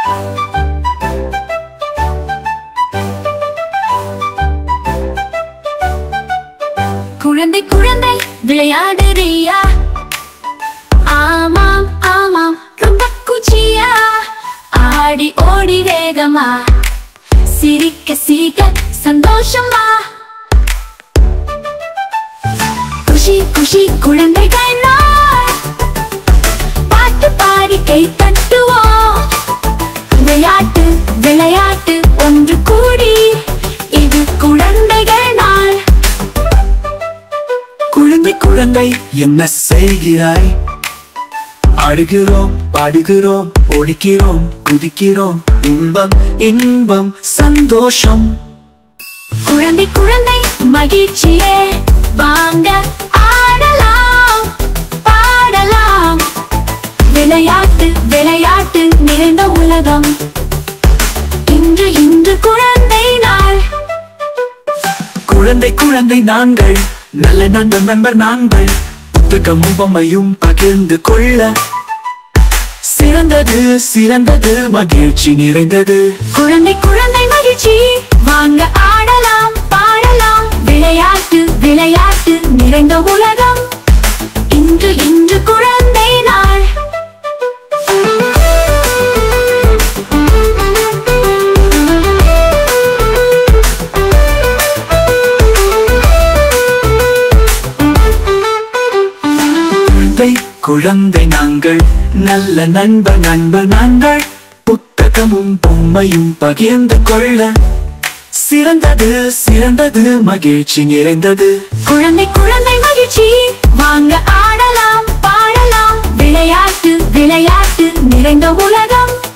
குழந்தை குழந்தை விளையாடுறியா ஆமாம் ஆமாம் ரொம்ப குச்சியா ஆடி ஓடி வேகமா சிரிக்க சிரிக்க சந்தோஷமா குஷி குஷி குழந்தைகள் நாள் பாட்டு பாடி கை தட்டுவோம் விளையாட்டு விளையாட்டு ஒன்று கூடி இது குழந்தைகள் நாள் குழந்தை குழந்தை என்ன செய்கிறாய் அழுகிறோம் பாடுகிறோம் ஒழிக்கிறோம் குதிக்கிறோம் இன்பம் இன்பம் சந்தோஷம் குழந்தை குழந்தை மகிழ்ச்சியே வாங்க ஆடலாம் பாடலாம் விளையாட்டு விளையாட்டு நிறைந்த உலகம் இன்று இன்று குழந்தை நாள் குழந்தை குழந்தை நாங்கள் நல்ல நண்பர் நண்பர் நாங்கள் புத்தகமும் பொம்மையும் பகிர்ந்து கொள்ள சிறந்தது சிறந்தது மகிழ்ச்சி நிறைந்தது குழந்தை குழந்தை மகிழ்ச்சி வாங்க ஆடலாம் பாடலாம் விளையாட்டு விளையாட்டு நிறைந்த உலகம் இன்று இன்று குழந்தை நாள் குழந்தை குழந்தை நாங்கள் நல்ல நண்பர் நண்பர் நாங்கள் புத்தகமும் பொம்மையும் பகிர்ந்து கொள்ள சிறந்தது சிறந்தது மகிழ்ச்சி நிறைந்தது குழந்தை குழந்தை மகிழ்ச்சி வாங்க ஆடலாம் பாடலாம் விளையாட்டு விளையாட்டு நிறைந்த உலகம்